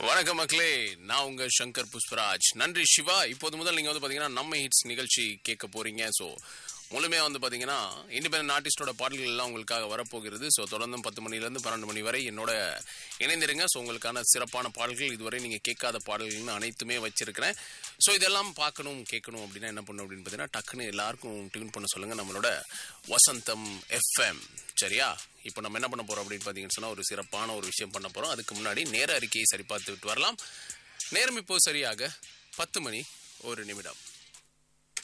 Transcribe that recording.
வணக்கம் மக்களே நான் உங்க சங்கர் புஷ்பராஜ் நன்றி சிவா இப்போது முதல் நீங்க வந்து பாத்தீங்கன்னா நம்ம ஹிட்ஸ் நிகழ்ச்சி கேட்க போறீங்க ஸோ முழுமையா வந்து பாத்தீங்கன்னா இண்டிபெண்டன்ட் ஆர்டிஸ்டோட பாடல்கள் எல்லாம் உங்களுக்காக வரப்போகிறது ஸோ தொடர்ந்தும் பத்து மணிலேருந்து பன்னெண்டு மணி வரை என்னோட இணைந்திருங்க ஸோ உங்களுக்கான சிறப்பான பாடல்கள் இதுவரை நீங்க கேட்காத பாடல்கள்னு அனைத்துமே வச்சிருக்கிறேன் ஸோ இதெல்லாம் பார்க்கணும் கேட்கணும் அப்படின்னா என்ன பண்ணணும் அப்படின்னு பார்த்தீங்கன்னா டக்குன்னு எல்லாருக்கும் டியூன் பண்ண சொல்லுங்க நம்மளோட வசந்தம் எஃப்எம் சரியா இப்போ நம்ம என்ன பண்ண போறோம் அப்படின்னு பார்த்தீங்கன்னு சொன்னா ஒரு சிறப்பான ஒரு விஷயம் பண்ண போறோம் அதுக்கு முன்னாடி நேர அறிக்கையை சரி பார்த்து விட்டு வரலாம் நேரம் இப்போ சரியாக பத்து மணி ஒரு நிமிடம்